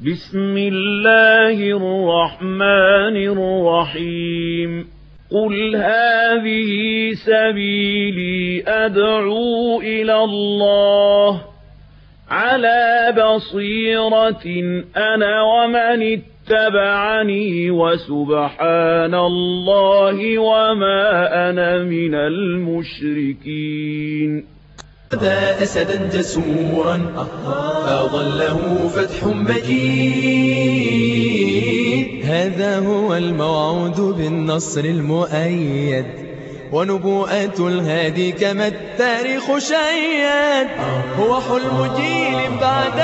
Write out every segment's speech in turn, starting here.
بسم الله الرحمن الرحيم قل هذه سبيلي أدعو إلى الله على بصيرة أنا ومن اتبعني وسبحان الله وما أنا من المشركين ذا أسدا جسورا أظله فتح مجيد هذا هو الموعود بالنصر المؤيد ونبوءة الهادي كما التاريخ شيد هو حلم جيل بعد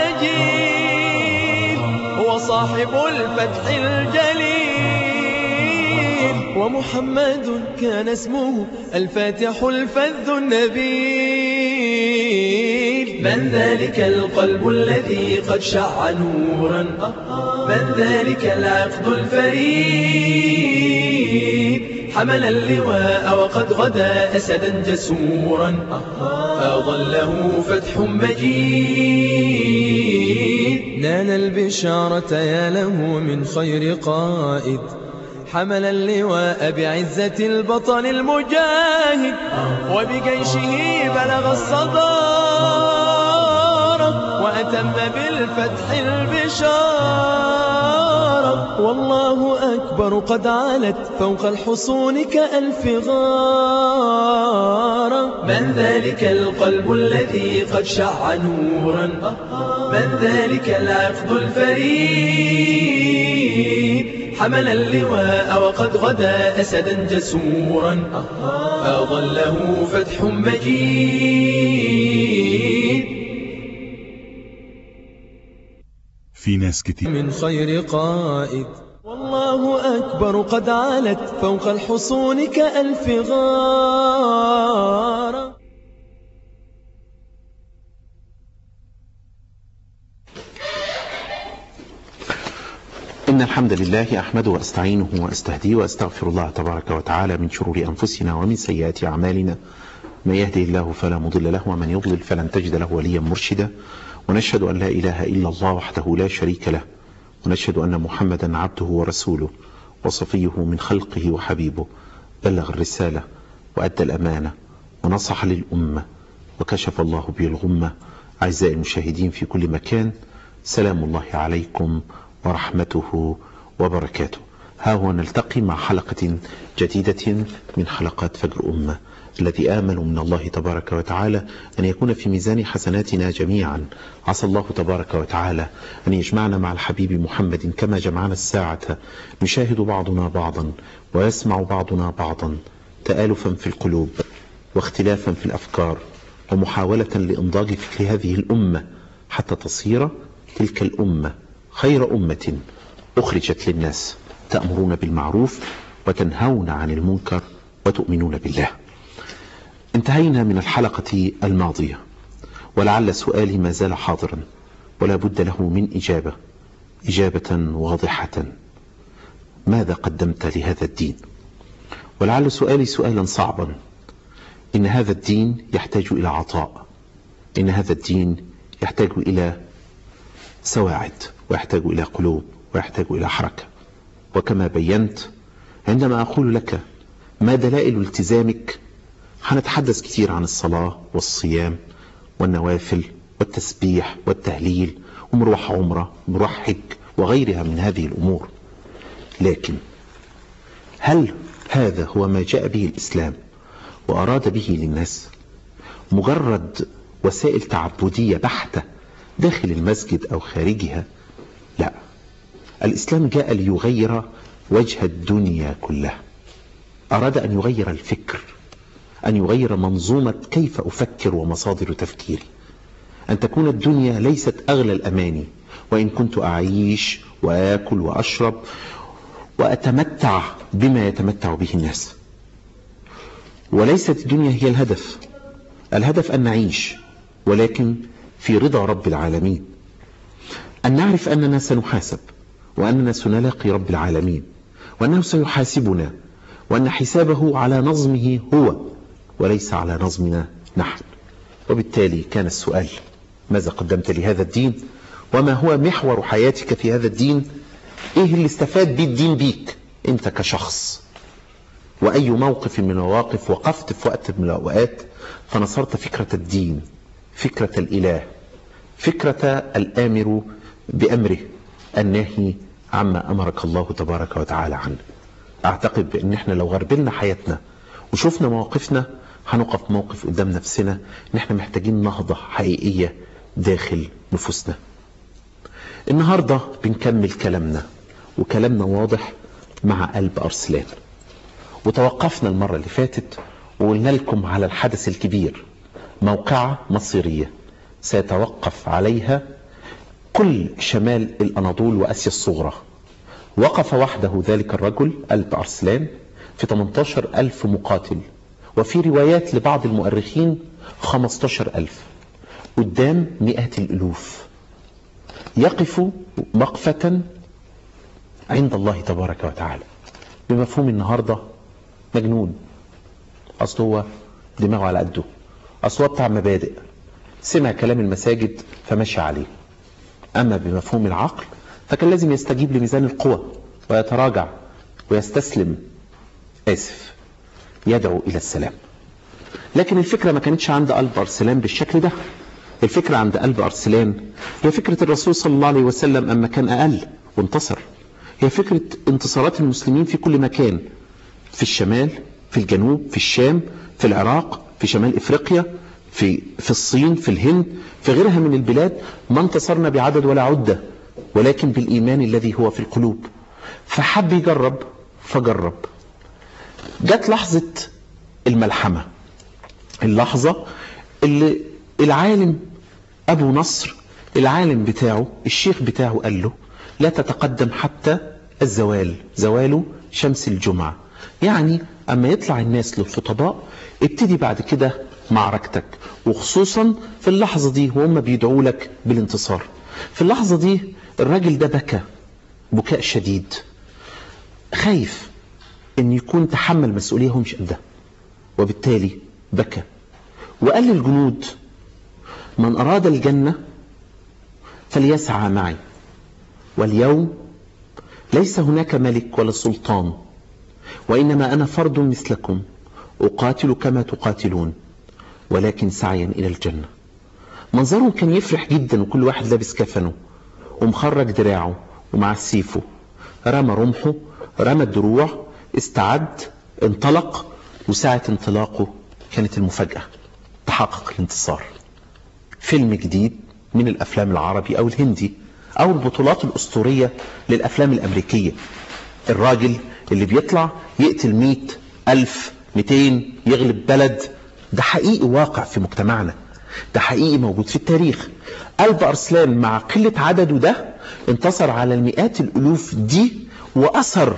جيل هو صاحب الفتح الجليل ومحمد كان اسمه الفاتح الفذ النبيل من ذلك القلب الذي قد شع نورا من ذلك العقد الفريد حمل اللواء وقد غدا أسدا جسورا أظله فتح مجيد نال البشارة يا له من خير قائد حمل اللواء بعزة البطل المجاهد وبجيشه بلغ الصدارة وأتم بالفتح البشارة والله أكبر قد علت فوق الحصون كألف غارة من ذلك القلب الذي قد شع نورا من ذلك العقد الفريد حمل اللواء وقد غدا أسدا جسورا أظله فتح مجيد في ناس كتير من خير قائد والله أكبر قد علت فوق الحصون كألف غارة إن الحمد لله أحمده وأستعينه وأستهديه وأستغفر الله تبارك وتعالى من شرور أنفسنا ومن سيئات أعمالنا من يهده الله فلا مضل له ومن يضلل فلن تجد له وليا مرشدا ونشهد أن لا إله إلا الله وحده لا شريك له ونشهد أن محمدا عبده ورسوله وصفيه من خلقه وحبيبه بلغ الرسالة وأدى الأمانة ونصح للأمة وكشف الله به الغمة أعزائي المشاهدين في كل مكان سلام الله عليكم ورحمته وبركاته ها هو نلتقي مع حلقة جديدة من حلقات فجر أمة الذي آمل من الله تبارك وتعالى أن يكون في ميزان حسناتنا جميعا عسى الله تبارك وتعالى أن يجمعنا مع الحبيب محمد كما جمعنا الساعة نشاهد بعضنا بعضا ويسمع بعضنا بعضا تآلفا في القلوب واختلافا في الأفكار ومحاولة لإنضاج فكر هذه الأمة حتى تصير تلك الأمة خير أمة أخرجت للناس تأمرون بالمعروف وتنهون عن المنكر وتؤمنون بالله انتهينا من الحلقة الماضية ولعل سؤالي ما زال حاضرا ولا بد له من إجابة إجابة واضحة ماذا قدمت لهذا الدين ولعل سؤالي سؤالا صعبا إن هذا الدين يحتاج إلى عطاء إن هذا الدين يحتاج إلى سواعد ويحتاج إلى قلوب ويحتاج إلى حركة وكما بينت عندما أقول لك ما دلائل التزامك هنتحدث كثير عن الصلاة والصيام والنوافل والتسبيح والتهليل ومروح عمرة ومروح حج وغيرها من هذه الأمور لكن هل هذا هو ما جاء به الإسلام وأراد به للناس مجرد وسائل تعبدية بحتة داخل المسجد أو خارجها لا الإسلام جاء ليغير وجه الدنيا كلها أراد أن يغير الفكر أن يغير منظومة كيف أفكر ومصادر تفكيري أن تكون الدنيا ليست أغلى الأماني وإن كنت أعيش وآكل وأشرب وأتمتع بما يتمتع به الناس وليست الدنيا هي الهدف الهدف أن نعيش ولكن في رضا رب العالمين أن نعرف أننا سنحاسب وأننا سنلاقي رب العالمين وأنه سيحاسبنا وأن حسابه على نظمه هو وليس على نظمنا نحن وبالتالي كان السؤال ماذا قدمت لهذا الدين وما هو محور حياتك في هذا الدين ايه اللي استفاد بيه الدين بيك انت كشخص واي موقف من المواقف وقفت في وقت من الاوقات فنصرت فكرة الدين فكرة الاله فكرة الامر بامره الناهي عما امرك الله تبارك وتعالى عنه اعتقد بان احنا لو غربلنا حياتنا وشفنا مواقفنا هنقف موقف قدام نفسنا ان احنا محتاجين نهضة حقيقية داخل نفوسنا النهاردة بنكمل كلامنا وكلامنا واضح مع قلب أرسلان وتوقفنا المرة اللي فاتت وقلنا لكم على الحدث الكبير موقعة مصيرية سيتوقف عليها كل شمال الأناضول وأسيا الصغرى وقف وحده ذلك الرجل قلب أرسلان في 18 ألف مقاتل وفي روايات لبعض المؤرخين 15 ألف قدام مئات الألوف يقف وقفة عند الله تبارك وتعالى بمفهوم النهاردة مجنون أصل هو دماغه على قده أصل هو بتاع مبادئ سمع كلام المساجد فمشى عليه أما بمفهوم العقل فكان لازم يستجيب لميزان القوى ويتراجع ويستسلم آسف يدعو إلى السلام لكن الفكرة ما كانتش عند قلب أرسلان بالشكل ده الفكرة عند قلب أرسلان هي فكرة الرسول صلى الله عليه وسلم أما كان أقل وانتصر هي فكرة انتصارات المسلمين في كل مكان في الشمال في الجنوب في الشام في العراق في شمال إفريقيا في, في الصين في الهند في غيرها من البلاد ما انتصرنا بعدد ولا عدة ولكن بالإيمان الذي هو في القلوب فحب يجرب فجرب جت لحظة الملحمة اللحظة اللي العالم أبو نصر العالم بتاعه الشيخ بتاعه قال له لا تتقدم حتى الزوال زوال شمس الجمعة يعني أما يطلع الناس للخطباء ابتدي بعد كده معركتك وخصوصا في اللحظة دي وهم بيدعوا لك بالانتصار في اللحظة دي الراجل ده بكى بكاء شديد خايف ان يكون تحمل مسؤولية هو مش قدها وبالتالي بكى وقال للجنود من أراد الجنة فليسعى معي واليوم ليس هناك ملك ولا سلطان وإنما أنا فرد مثلكم أقاتل كما تقاتلون ولكن سعيا إلى الجنة منظرهم كان يفرح جدا وكل واحد لابس كفنه ومخرج دراعه ومع سيفه رمى رمحه رمى الدروع استعد انطلق وساعة انطلاقه كانت المفاجأة تحقق الانتصار فيلم جديد من الأفلام العربي أو الهندي أو البطولات الأسطورية للأفلام الأمريكية الراجل اللي بيطلع يقتل مئة ألف مئتين يغلب بلد ده حقيقي واقع في مجتمعنا ده حقيقي موجود في التاريخ قلب أرسلان مع قلة عدده ده انتصر على المئات الألوف دي وأثر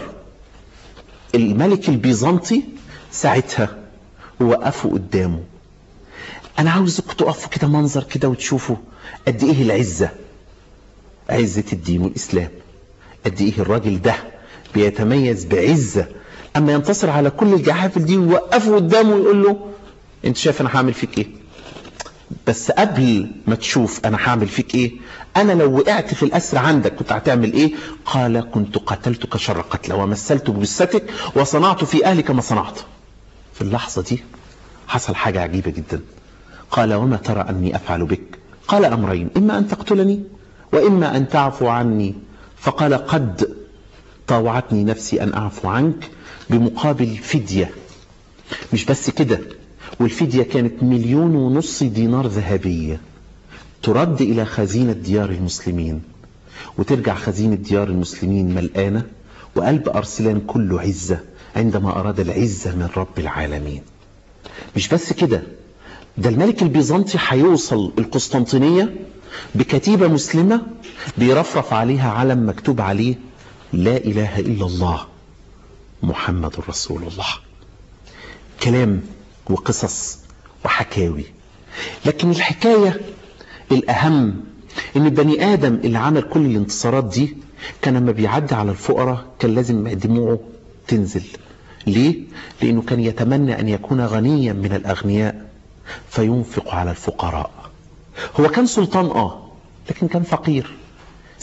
الملك البيزنطي ساعتها ووقفوا قدامه أنا عاوزك تقفوا كده منظر كده وتشوفوا قد إيه العزة عزة الدين والإسلام قد إيه الراجل ده بيتميز بعزة أما ينتصر على كل الجحافل دي ويوقفه قدامه ويقول له أنت شايف أنا هعمل فيك إيه بس قبل ما تشوف أنا هعمل فيك إيه أنا لو وقعت في الأسر عندك كنت هتعمل إيه قال كنت قتلتك شر قتلى ومثلت بجثتك وصنعت في أهلك ما صنعت في اللحظة دي حصل حاجة عجيبة جدا قال وما ترى أني أفعل بك قال أمرين إما أن تقتلني وإما أن تعفو عني فقال قد طاوعتني نفسي أن أعفو عنك بمقابل فدية مش بس كده والفدية كانت مليون ونص دينار ذهبية ترد إلى خزينة ديار المسلمين وترجع خزينة ديار المسلمين ملآنة وقلب أرسلان كله عزة عندما أراد العزة من رب العالمين مش بس كده ده الملك البيزنطي هيوصل القسطنطينية بكتيبة مسلمة بيرفرف عليها علم مكتوب عليه لا إله إلا الله محمد رسول الله كلام وقصص وحكاوي لكن الحكاية الأهم إن البني آدم اللي عمل كل الانتصارات دي كان لما بيعدي على الفقراء كان لازم دموعه تنزل ليه؟ لأنه كان يتمنى أن يكون غنيا من الأغنياء فينفق على الفقراء هو كان سلطان آه لكن كان فقير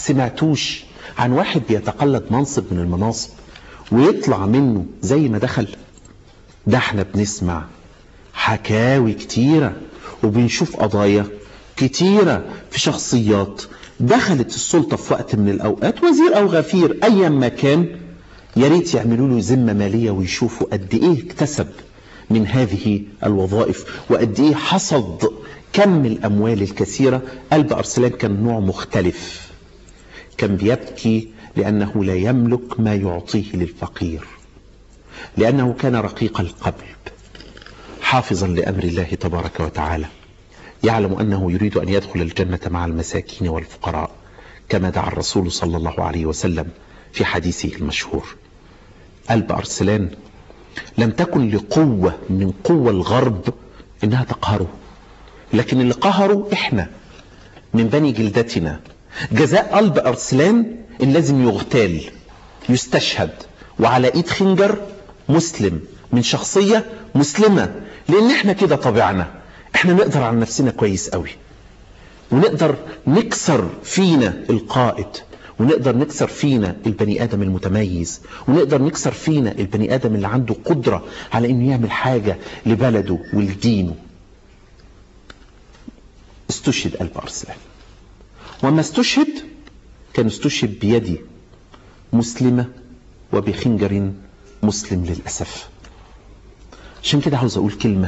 سمعتوش عن واحد بيتقلد منصب من المناصب ويطلع منه زي ما دخل ده احنا بنسمع حكاوي كتيرة وبنشوف قضايا كتيرة في شخصيات دخلت السلطة في وقت من الأوقات وزير أو غفير أيا ما كان يا ريت يعملوا له ذمة مالية ويشوفوا قد إيه اكتسب من هذه الوظائف وقد إيه حصد كم الأموال الكثيرة قلب أرسلان كان نوع مختلف كان بيبكي لأنه لا يملك ما يعطيه للفقير لأنه كان رقيق القلب حافظا لأمر الله تبارك وتعالى يعلم أنه يريد أن يدخل الجنة مع المساكين والفقراء كما دعا الرسول صلى الله عليه وسلم في حديثه المشهور قلب أرسلان لم تكن لقوة من قوة الغرب إنها تقهره لكن اللي قهروا إحنا من بني جلدتنا جزاء قلب أرسلان إن لازم يغتال يستشهد وعلى إيد خنجر مسلم من شخصية مسلمة لأن إحنا كده طبيعنا إحنا نقدر على نفسنا كويس قوي ونقدر نكسر فينا القائد ونقدر نكسر فينا البني آدم المتميز ونقدر نكسر فينا البني آدم اللي عنده قدرة على إنه يعمل حاجة لبلده ولدينه استشهد قلب أرسلان وما استشهد كان استشهد بيد مسلمة وبخنجر مسلم للأسف عشان كده عاوز أقول كلمة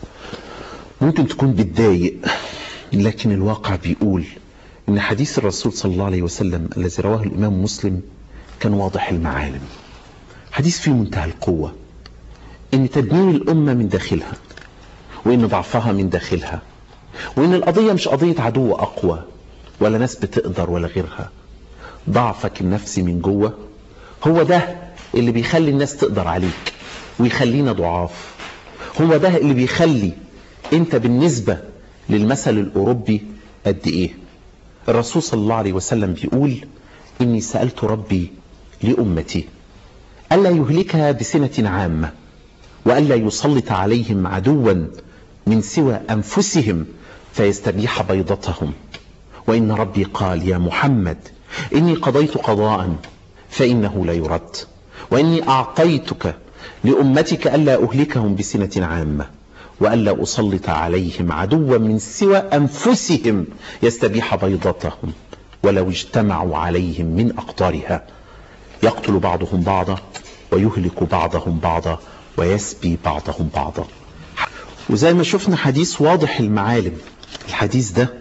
ممكن تكون بتضايق لكن الواقع بيقول إن حديث الرسول صلى الله عليه وسلم الذي رواه الإمام مسلم كان واضح المعالم حديث فيه منتهى القوة إن تدمير الأمة من داخلها وإن ضعفها من داخلها وإن القضية مش قضية عدو أقوى ولا ناس بتقدر ولا غيرها ضعفك النفسي من جوه هو ده اللي بيخلي الناس تقدر عليك ويخلينا ضعاف هو ده اللي بيخلي انت بالنسبة للمثل الأوروبي قد إيه الرسول صلى الله عليه وسلم بيقول إني سألت ربي لأمتي ألا يهلكها بسنة عامة وألا يسلط عليهم عدوا من سوى أنفسهم فيستبيح بيضتهم وإن ربي قال يا محمد إني قضيت قضاء فإنه لا يرد وإني أعطيتك لأمتك ألا أهلكهم بسنة عامة وألا أسلط عليهم عدوا من سوى أنفسهم يستبيح بيضتهم ولو اجتمعوا عليهم من أقطارها يقتل بعضهم بعضا ويهلك بعضهم بعضا ويسبي بعضهم بعضا وزي ما شفنا حديث واضح المعالم الحديث ده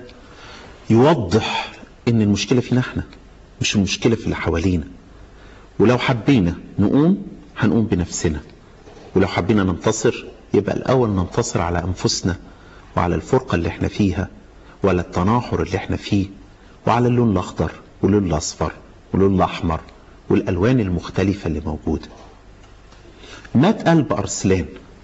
يوضح ان المشكلة فينا احنا مش المشكلة في اللي حوالينا ولو حبينا نقوم هنقوم بنفسنا ولو حبينا ننتصر يبقى الأول ننتصر على أنفسنا وعلى الفرقة اللي احنا فيها وعلى التناحر اللي احنا فيه وعلى اللون الأخضر واللون الأصفر واللون الأحمر والألوان المختلفة اللي موجودة مات قلب أرسلان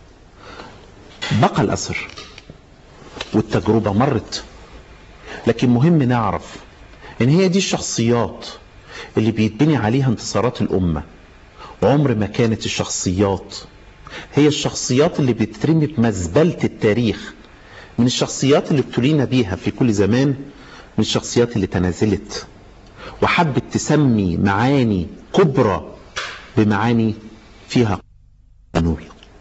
بقى الأثر والتجربة مرت لكن مهم نعرف ان هي دي الشخصيات اللي بيتبني عليها انتصارات الأمة وعمر ما كانت الشخصيات هي الشخصيات اللي بترمي بمزبلة التاريخ من الشخصيات اللي ابتلينا بيها في كل زمان من الشخصيات اللي تنازلت وحبت تسمي معاني كبرى بمعاني فيها قانون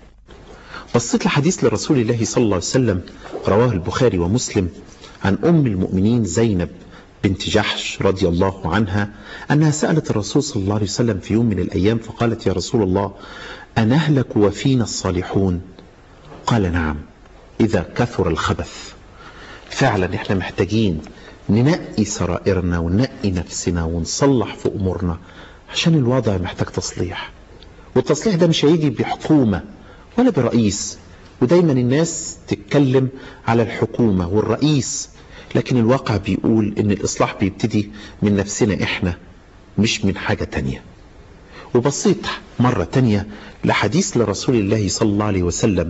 بصيت لحديث لرسول الله صلى الله عليه وسلم رواه البخاري ومسلم عن أم المؤمنين زينب بنت جحش رضي الله عنها أنها سألت الرسول صلى الله عليه وسلم في يوم من الأيام فقالت يا رسول الله أنهلك وفينا الصالحون قال نعم إذا كثر الخبث فعلا احنا محتاجين ننقي سرائرنا وننقي نفسنا ونصلح في أمورنا عشان الوضع محتاج تصليح والتصليح ده مش هيجي بحكومة ولا برئيس ودايما الناس تتكلم على الحكومة والرئيس لكن الواقع بيقول ان الإصلاح بيبتدي من نفسنا احنا مش من حاجة تانية وبصيت مرة تانية لحديث لرسول الله صلى الله عليه وسلم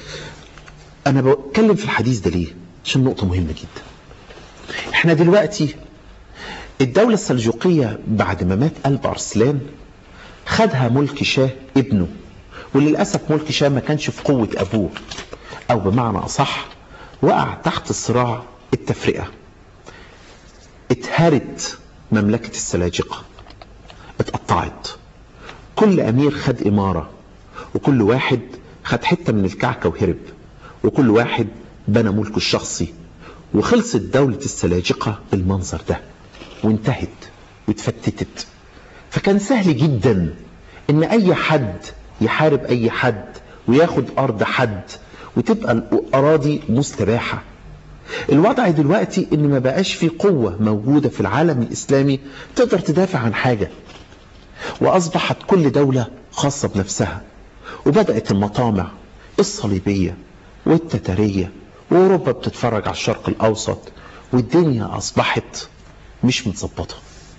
أنا بتكلم في الحديث ده ليه عشان نقطة مهمة جدا احنا دلوقتي الدولة السلجوقية بعد ما مات قلب أرسلان خدها ملك شاه ابنه وللأسف ملك شاه ما كانش في قوة أبوه أو بمعنى أصح وقع تحت الصراع التفرقة اتهرت مملكة السلاجقة اتقطعت كل أمير خد إمارة وكل واحد خد حتة من الكعكة وهرب وكل واحد بنى ملكه الشخصي وخلصت دولة السلاجقة بالمنظر ده وانتهت واتفتتت فكان سهل جدا ان اي حد يحارب اي حد وياخد ارض حد وتبقى الاراضي مستباحة الوضع دلوقتي ان ما بقاش في قوة موجودة في العالم الاسلامي تقدر تدافع عن حاجة واصبحت كل دولة خاصة بنفسها وبدأت المطامع الصليبية والتتارية واوروبا بتتفرج على الشرق الاوسط والدنيا اصبحت مش متظبطه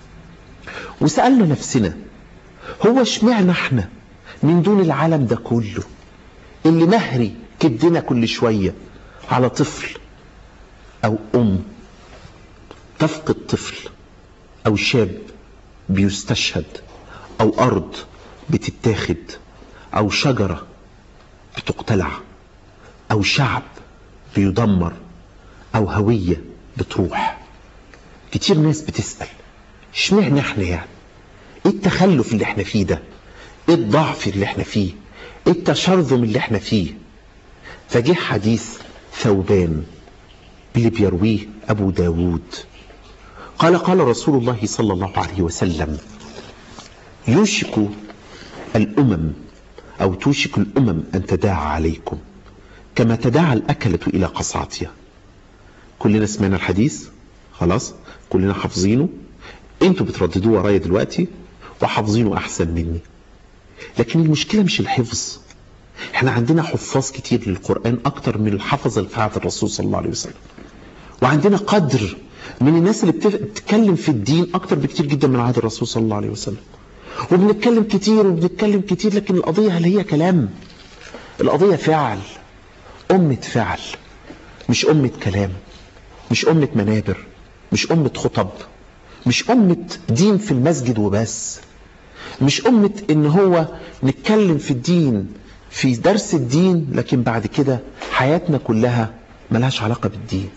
وسالنا نفسنا هو اشمعنا احنا من دون العالم ده كله اللي مهري كبدنا كل شويه على طفل او ام تفقد طفل او شاب بيستشهد او ارض بتتاخد او شجره بتقتلع او شعب بيدمر او هوية بتروح كتير ناس بتسأل اشمعنى احنا يعني ايه التخلف اللي احنا فيه ده ايه الضعف اللي احنا فيه ايه التشرذم اللي احنا فيه فجه حديث ثوبان اللي بيرويه ابو داود قال قال رسول الله صلى الله عليه وسلم يوشك الامم او توشك الامم ان تداعى عليكم كما تداعى الأكلة إلى قصعتها كلنا سمعنا الحديث خلاص كلنا حافظينه انتوا بترددوه ورايا دلوقتي وحافظينه أحسن مني لكن المشكلة مش الحفظ احنا عندنا حفاظ كتير للقرآن أكتر من الحفظ اللي في عهد الرسول صلى الله عليه وسلم وعندنا قدر من الناس اللي بتتكلم في الدين أكتر بكتير جدا من عهد الرسول صلى الله عليه وسلم وبنتكلم كتير وبنتكلم كتير لكن القضية هل هي كلام القضية فعل أمة فعل مش أمة كلام مش أمة منابر مش أمة خطب مش أمة دين في المسجد وبس مش أمة إن هو نتكلم في الدين في درس الدين لكن بعد كده حياتنا كلها ملهاش علاقة بالدين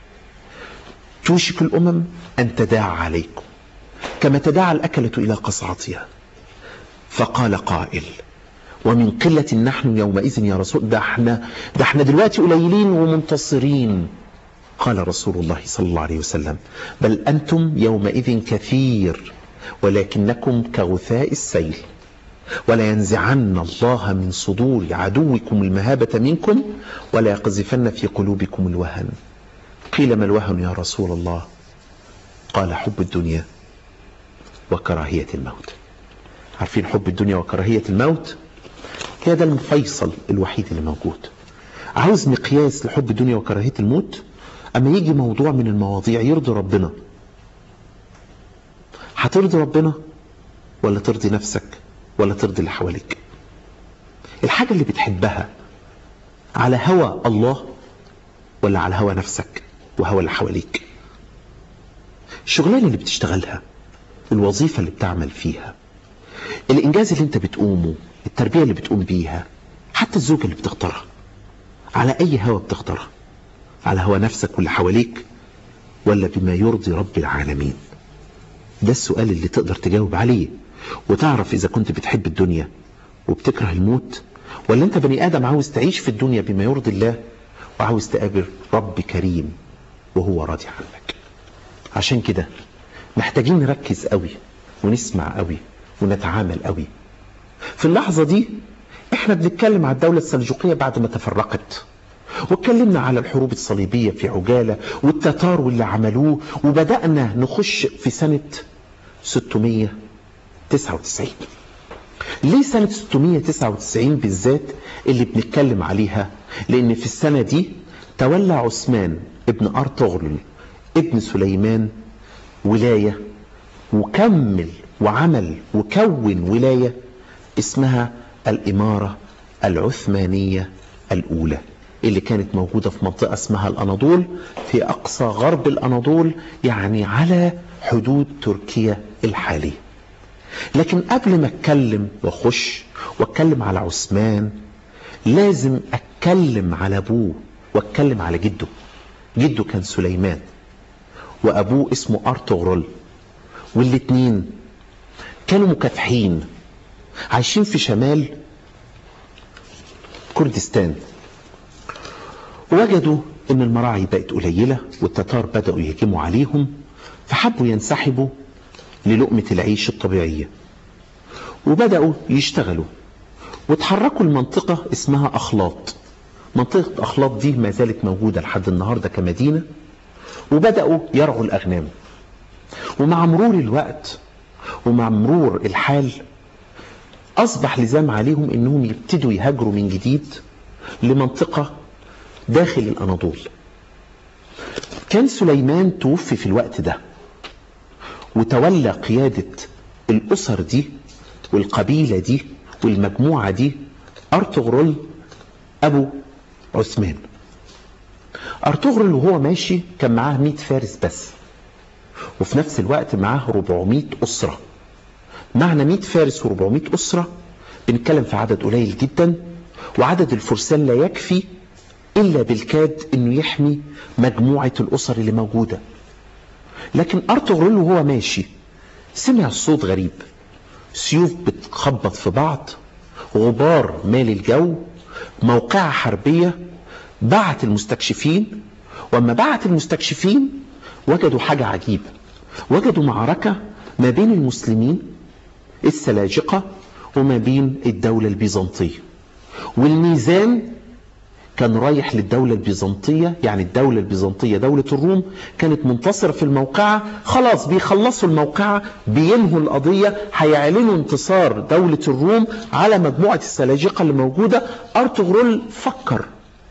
توشك الأمم أن تداعى عليكم كما تداعى الأكلة إلى قصعتها فقال قائل ومن قلة نحن يومئذ يا رسول ده احنا ده احنا دلوقتي قليلين ومنتصرين قال رسول الله صلى الله عليه وسلم بل أنتم يومئذ كثير ولكنكم كغثاء السيل ولا ينزعن الله من صدور عدوكم المهابة منكم ولا يقذفن في قلوبكم الوهن قيل ما الوهن يا رسول الله قال حب الدنيا وكراهية الموت عارفين حب الدنيا وكراهية الموت هي ده المفيصل الوحيد اللي موجود عاوز مقياس لحب الدنيا وكراهية الموت اما يجي موضوع من المواضيع يرضي ربنا هترضي ربنا ولا ترضي نفسك ولا ترضي اللي حواليك الحاجة اللي بتحبها على هوى الله ولا على هوى نفسك وهوى اللي حواليك الشغلانة اللي بتشتغلها الوظيفة اللي بتعمل فيها الإنجاز اللي انت بتقومه التربية اللي بتقوم بيها حتى الزوجة اللي بتختارها على أي هوى بتختارها على هوى نفسك واللي حواليك ولا بما يرضي رب العالمين ده السؤال اللي تقدر تجاوب عليه وتعرف إذا كنت بتحب الدنيا وبتكره الموت ولا أنت بني آدم عاوز تعيش في الدنيا بما يرضي الله وعاوز تقابل رب كريم وهو راضي عنك عشان كده محتاجين نركز قوي ونسمع قوي ونتعامل قوي في اللحظة دي احنا بنتكلم على الدولة السلجوقية بعد ما تفرقت واتكلمنا على الحروب الصليبية في عجالة والتتار واللي عملوه وبدأنا نخش في سنة 699 ليه سنة 699 بالذات اللي بنتكلم عليها لان في السنة دي تولى عثمان ابن أرطغرل ابن سليمان ولاية وكمل وعمل وكون ولاية اسمها الإمارة العثمانية الأولى اللي كانت موجودة في منطقة اسمها الأناضول في أقصى غرب الأناضول يعني على حدود تركيا الحالية لكن قبل ما اتكلم واخش واتكلم على عثمان لازم اتكلم على ابوه واتكلم على جده جده كان سليمان وابوه اسمه ارطغرل والاتنين كانوا مكافحين عايشين في شمال كردستان وجدوا ان المراعي بقت قليلة والتتار بدأوا يهجموا عليهم فحبوا ينسحبوا للقمة العيش الطبيعية وبدأوا يشتغلوا وتحركوا المنطقة اسمها أخلاط منطقة أخلاط دي ما زالت موجودة لحد النهاردة كمدينة وبدأوا يرعوا الأغنام ومع مرور الوقت ومع مرور الحال أصبح لزام عليهم أنهم يبتدوا يهاجروا من جديد لمنطقة داخل الأناضول كان سليمان توفي في الوقت ده وتولى قيادة الأسر دي والقبيلة دي والمجموعة دي أرطغرل أبو عثمان أرطغرل وهو ماشي كان معاه 100 فارس بس وفي نفس الوقت معاه 400 أسرة معنى 100 فارس و400 أسرة بنتكلم في عدد قليل جدا وعدد الفرسان لا يكفي إلا بالكاد أنه يحمي مجموعة الأسر اللي موجودة لكن أرطغرل وهو ماشي سمع صوت غريب سيوف بتخبط في بعض غبار مال الجو موقعة حربية بعت المستكشفين وما بعت المستكشفين وجدوا حاجة عجيبة وجدوا معركة ما بين المسلمين السلاجقة وما بين الدولة البيزنطية والميزان كان رايح للدولة البيزنطية يعني الدولة البيزنطية دولة الروم كانت منتصرة في الموقعة خلاص بيخلصوا الموقعة بينهوا القضية هيعلنوا انتصار دولة الروم على مجموعة السلاجقة اللي موجودة أرطغرل فكر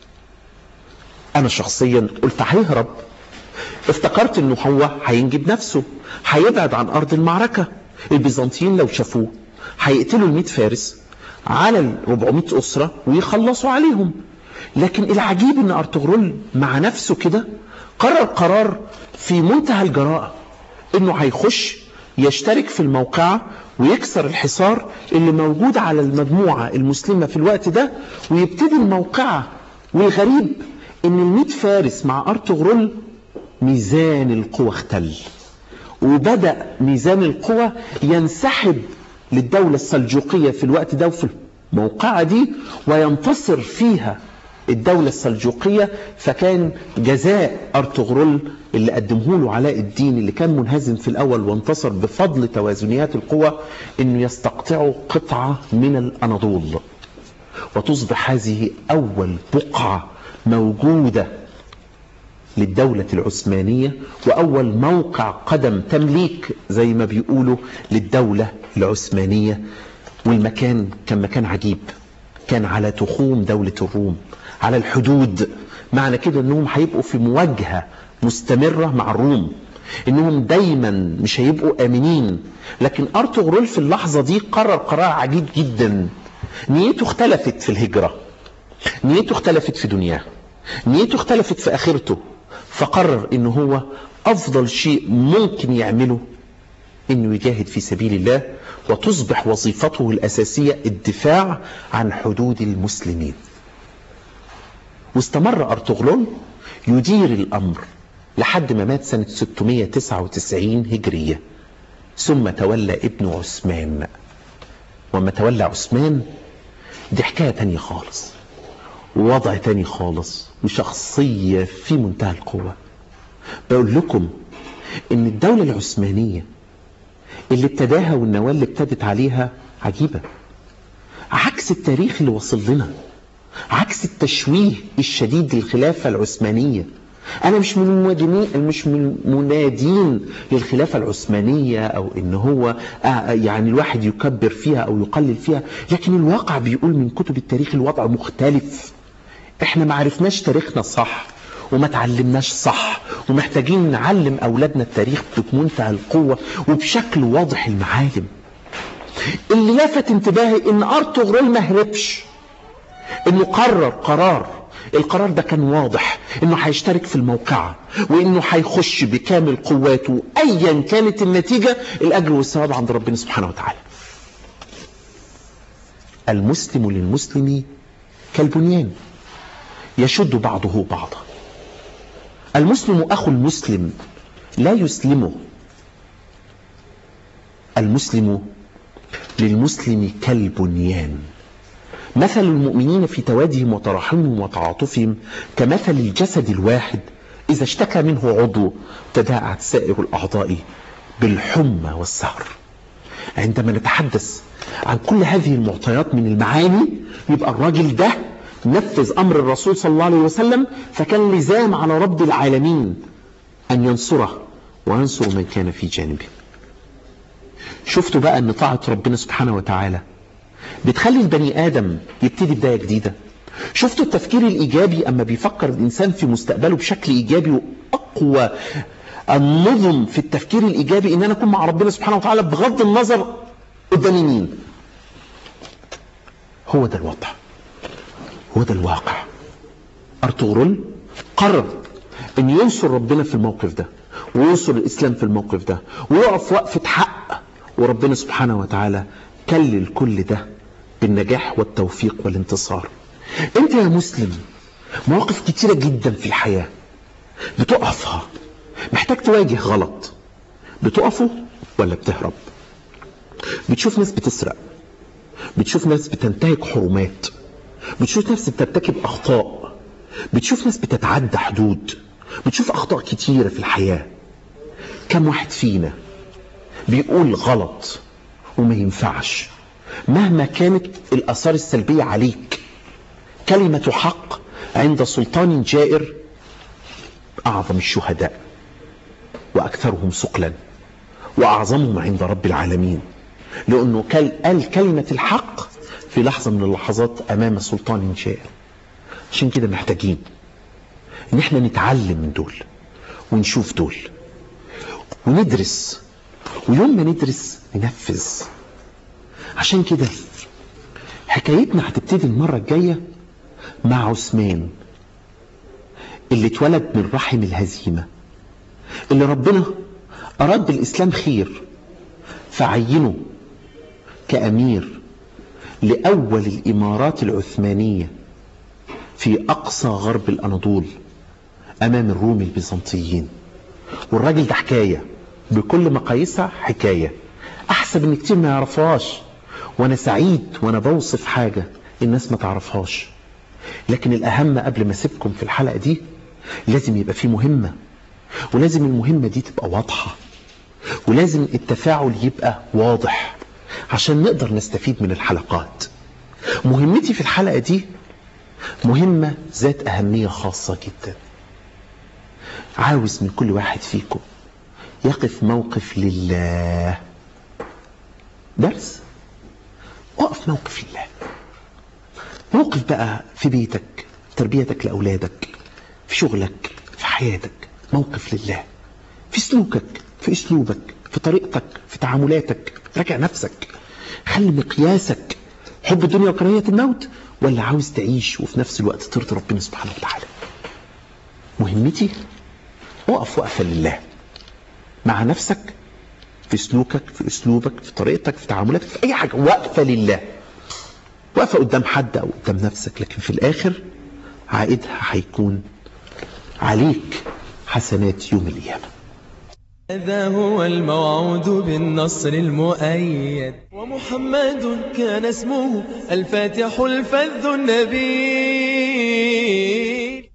أنا شخصيا قلت هيهرب افتكرت انه هو هينجب نفسه هيبعد عن أرض المعركة البيزنطيين لو شافوه هيقتلوا ال فارس على ال 400 أسرة ويخلصوا عليهم لكن العجيب ان ارطغرل مع نفسه كده قرر قرار في منتهى الجراءة انه هيخش يشترك في الموقعة ويكسر الحصار اللي موجود على المجموعة المسلمة في الوقت ده ويبتدي الموقعة والغريب ان الميت فارس مع ارطغرل ميزان القوى اختل وبدأ ميزان القوى ينسحب للدولة السلجوقية في الوقت ده وفي الموقعة دي وينتصر فيها الدولة السلجوقية فكان جزاء أرطغرل اللي قدمه له علاء الدين اللي كان منهزم في الأول وانتصر بفضل توازنيات القوى أنه يستقطعوا قطعة من الأناضول وتصبح هذه أول بقعة موجودة للدولة العثمانية وأول موقع قدم تمليك زي ما بيقولوا للدولة العثمانية والمكان كان مكان عجيب كان على تخوم دولة الروم على الحدود معنى كده انهم هيبقوا في مواجهة مستمرة مع الروم انهم دايما مش هيبقوا امنين لكن ارطغرل في اللحظة دي قرر قرار عجيب جدا نيته اختلفت في الهجرة نيته اختلفت في دنياه نيته اختلفت في اخرته فقرر ان هو افضل شيء ممكن يعمله انه يجاهد في سبيل الله وتصبح وظيفته الاساسية الدفاع عن حدود المسلمين واستمر أرطغرل يدير الأمر لحد ما مات سنة 699 هجرية ثم تولى ابن عثمان وما تولى عثمان دي حكاية تانية خالص ووضع تاني خالص وشخصية في منتهى القوة بقول لكم ان الدولة العثمانية اللي ابتداها والنواة اللي ابتدت عليها عجيبة عكس التاريخ اللي وصل لنا عكس التشويه الشديد للخلافة العثمانية أنا مش من المنادين مش من منادين للخلافة العثمانية أو إن هو يعني الواحد يكبر فيها أو يقلل فيها لكن الواقع بيقول من كتب التاريخ الوضع مختلف إحنا ما عرفناش تاريخنا صح وما تعلمناش صح ومحتاجين نعلم أولادنا التاريخ بمنتهى القوة وبشكل واضح المعالم اللي لفت انتباهي إن أرطغرل ما هربش انه قرر قرار القرار ده كان واضح انه هيشترك في الموقعة وانه هيخش بكامل قواته ايا كانت النتيجة الاجر والثواب عند ربنا سبحانه وتعالى المسلم للمسلم كالبنيان يشد بعضه بعضا المسلم اخو المسلم لا يسلمه المسلم للمسلم كالبنيان مثل المؤمنين في توادهم وتراحمهم وتعاطفهم كمثل الجسد الواحد إذا اشتكى منه عضو تداعت سائر الأعضاء بالحمى والسهر عندما نتحدث عن كل هذه المعطيات من المعاني يبقى الراجل ده نفذ أمر الرسول صلى الله عليه وسلم فكان لزام على رب العالمين أن ينصره وينصر من كان في جانبه شفتوا بقى أن طاعة ربنا سبحانه وتعالى بتخلي البني آدم يبتدي بداية جديدة شفتوا التفكير الإيجابي أما بيفكر الإنسان في مستقبله بشكل إيجابي وأقوى النظم في التفكير الإيجابي إن أنا أكون مع ربنا سبحانه وتعالى بغض النظر قدامي مين هو ده الوضع هو ده الواقع أرطغرل قرر أن ينصر ربنا في الموقف ده وينصر الإسلام في الموقف ده ويقف وقفة حق وربنا سبحانه وتعالى كلل كل ده بالنجاح والتوفيق والانتصار انت يا مسلم مواقف كتيرة جدا في الحياة بتقفها محتاج تواجه غلط بتقفه ولا بتهرب بتشوف ناس بتسرق بتشوف ناس بتنتهك حرمات بتشوف ناس بترتكب أخطاء بتشوف ناس بتتعدى حدود بتشوف أخطاء كتيرة في الحياة كم واحد فينا بيقول غلط وما ينفعش مهما كانت الآثار السلبية عليك كلمة حق عند سلطان جائر أعظم الشهداء وأكثرهم سقلا وأعظمهم عند رب العالمين لأنه قال كلمة الحق في لحظة من اللحظات أمام سلطان جائر عشان كده محتاجين ان احنا نتعلم من دول ونشوف دول وندرس ويوم ما ندرس ننفذ عشان كده حكايتنا هتبتدي المرة الجاية مع عثمان اللي اتولد من رحم الهزيمة اللي ربنا أراد بالإسلام خير فعينه كأمير لأول الإمارات العثمانية في أقصى غرب الأناضول أمام الروم البيزنطيين والراجل ده حكاية بكل مقاييسها حكاية أحسب إن كتير ما يعرفهاش وأنا سعيد وأنا بوصف حاجة الناس ما تعرفهاش لكن الأهم قبل ما أسيبكم في الحلقة دي لازم يبقى في مهمة ولازم المهمة دي تبقى واضحة ولازم التفاعل يبقى واضح عشان نقدر نستفيد من الحلقات مهمتي في الحلقة دي مهمة ذات أهمية خاصة جدا عاوز من كل واحد فيكم يقف موقف لله درس وقف موقف لله موقف بقى في بيتك تربيتك لأولادك في شغلك في حياتك موقف لله في سلوكك في اسلوبك في طريقتك في تعاملاتك راجع نفسك خلي مقياسك حب الدنيا وكراهية الموت ولا عاوز تعيش وفي نفس الوقت ترضي ربنا سبحانه وتعالى مهمتي وقف وقفة لله مع نفسك في سلوكك في اسلوبك في طريقتك في تعاملاتك في اي حاجة وقفة لله وقفة قدام حد او قدام نفسك لكن في الاخر عائدها هيكون عليك حسنات يوم القيامه هذا هو الموعود بالنصر المؤيد ومحمد كان اسمه الفاتح الفذ النبي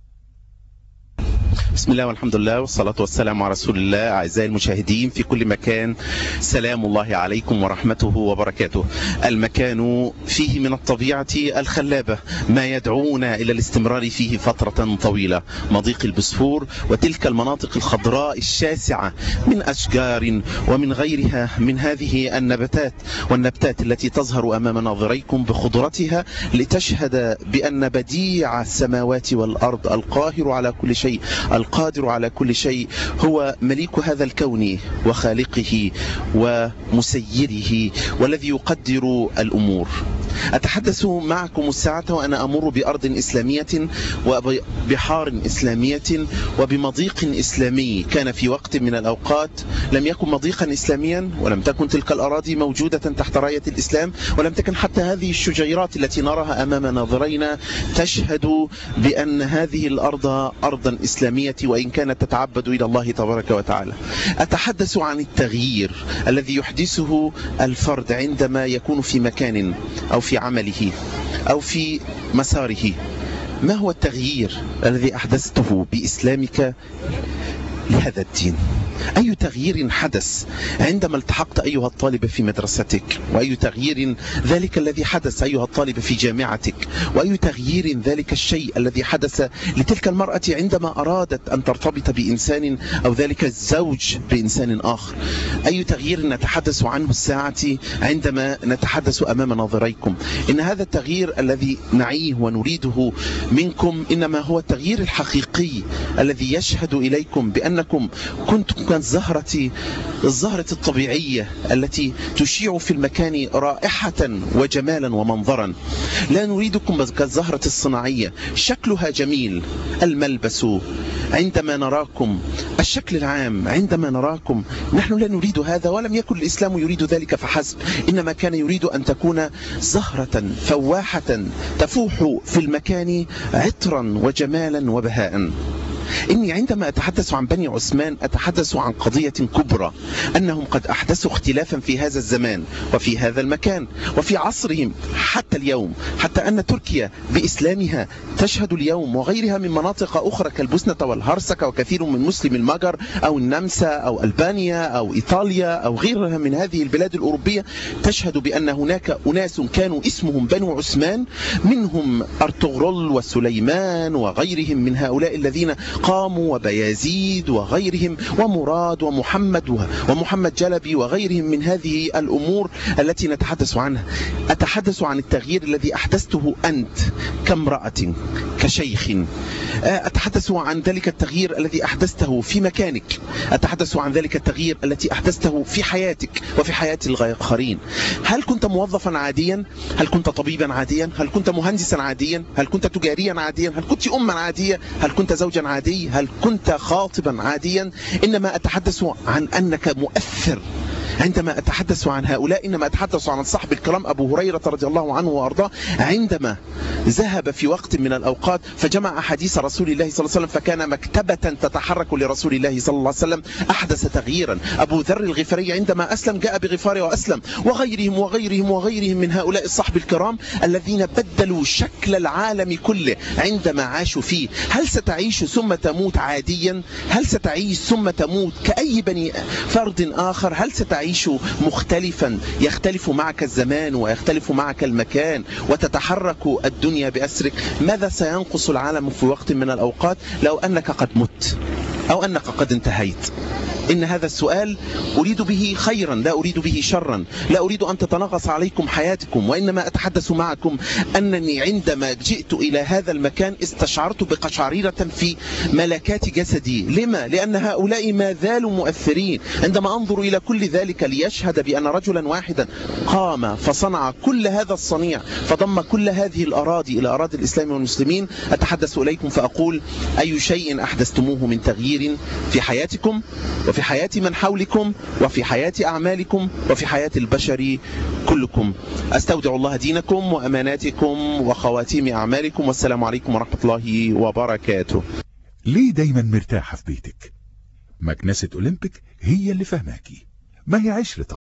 بسم الله والحمد لله والصلاة والسلام على رسول الله أعزائي المشاهدين في كل مكان سلام الله عليكم ورحمته وبركاته المكان فيه من الطبيعة الخلابة ما يدعونا إلى الاستمرار فيه فترة طويلة مضيق البسفور وتلك المناطق الخضراء الشاسعة من أشجار ومن غيرها من هذه النباتات والنبتات التي تظهر أمام ناظريكم بخضرتها لتشهد بأن بديع السماوات والأرض القاهر على كل شيء القادر على كل شيء هو مليك هذا الكون وخالقه ومسيره والذي يقدر الأمور أتحدث معكم الساعة وأنا أمر بأرض إسلامية وبحار إسلامية وبمضيق إسلامي كان في وقت من الأوقات لم يكن مضيقا إسلاميا ولم تكن تلك الأراضي موجودة تحت راية الإسلام ولم تكن حتى هذه الشجيرات التي نراها أمام ناظرينا تشهد بأن هذه الأرض أرضا إسلامية وإن كانت تتعبد إلى الله تبارك وتعالى أتحدث عن التغيير الذي يحدثه الفرد عندما يكون في مكان أو في عمله أو في مساره ما هو التغيير الذي أحدثته بإسلامك لهذا الدين أي تغيير حدث عندما التحقت أيها الطالب في مدرستك وأي تغيير ذلك الذي حدث أيها الطالب في جامعتك وأي تغيير ذلك الشيء الذي حدث لتلك المرأة عندما أرادت أن ترتبط بإنسان أو ذلك الزوج بإنسان آخر أي تغيير نتحدث عنه الساعة عندما نتحدث أمام ناظريكم إن هذا التغيير الذي نعيه ونريده منكم إنما هو التغيير الحقيقي الذي يشهد إليكم بأنكم كنتم كالزهرة الزهرة الطبيعية التي تشيع في المكان رائحة وجمالا ومنظرا لا نريدكم كالزهرة الصناعية شكلها جميل الملبس عندما نراكم الشكل العام عندما نراكم نحن لا نريد هذا ولم يكن الإسلام يريد ذلك فحسب إنما كان يريد أن تكون زهرة فواحة تفوح في المكان عطرا وجمالا وبهاء إني عندما أتحدث عن بني عثمان أتحدث عن قضية كبرى أنهم قد أحدثوا اختلافا في هذا الزمان وفي هذا المكان وفي عصرهم حتى اليوم حتى أن تركيا بإسلامها تشهد اليوم وغيرها من مناطق أخرى كالبوسنة والهرسكة وكثير من مسلم المجر أو النمسا أو ألبانيا أو إيطاليا أو غيرها من هذه البلاد الأوروبية تشهد بأن هناك أناس كانوا اسمهم بنو عثمان منهم أرطغرل وسليمان وغيرهم من هؤلاء الذين قاموا وبيازيد وغيرهم ومراد ومحمد ومحمد جلبي وغيرهم من هذه الأمور التي نتحدث عنها أتحدث عن التغيير الذي أحدثته أنت كامرأة كشيخ أتحدث عن ذلك التغيير الذي أحدثته في مكانك أتحدث عن ذلك التغيير التي أحدثته في حياتك وفي حياة الآخرين هل كنت موظفا عاديا هل كنت طبيبا عاديا هل كنت مهندسا عاديا هل كنت تجاريا عاديا هل كنت أما عادية هل كنت زوجا عادي هل كنت خاطبا عاديا إنما أتحدث عن أنك مؤثر عندما أتحدث عن هؤلاء إنما أتحدث عن صاحب الكرام أبو هريرة رضي الله عنه وأرضاه عندما ذهب في وقت من الأوقات فجمع حديث رسول الله صلى الله عليه وسلم فكان مكتبة تتحرك لرسول الله صلى الله عليه وسلم أحدث تغييرا أبو ذر الغفاري عندما أسلم جاء بغفاره وأسلم وغيرهم وغيرهم وغيرهم من هؤلاء الصحب الكرام الذين بدلوا شكل العالم كله عندما عاشوا فيه هل ستعيش ثم تموت عاديا هل ستعيش ثم تموت كأي بني فرد آخر هل ستعيش مختلفا يختلف معك الزمان ويختلف معك المكان وتتحرك الدنيا بأسرك ماذا سينقص العالم في وقت من الأوقات لو أنك قد مت أو أنك قد انتهيت إن هذا السؤال أريد به خيرا لا أريد به شرا لا أريد أن تتنغص عليكم حياتكم وإنما أتحدث معكم أنني عندما جئت إلى هذا المكان استشعرت بقشعريرة في ملكات جسدي لما؟ لأن هؤلاء ما زالوا مؤثرين عندما أنظر إلى كل ذلك ليشهد بأن رجلا واحدا قام فصنع كل هذا الصنيع فضم كل هذه الأراضي إلى أراضي الإسلام والمسلمين أتحدث إليكم فأقول أي شيء أحدثتموه من تغيير في حياتكم وفي حياة من حولكم وفي حياة أعمالكم وفي حياة البشر كلكم أستودع الله دينكم وأماناتكم وخواتيم أعمالكم والسلام عليكم ورحمة الله وبركاته ليه دايما مرتاحة في بيتك مكنسة أولمبيك هي اللي فهماكي ما هي عشرة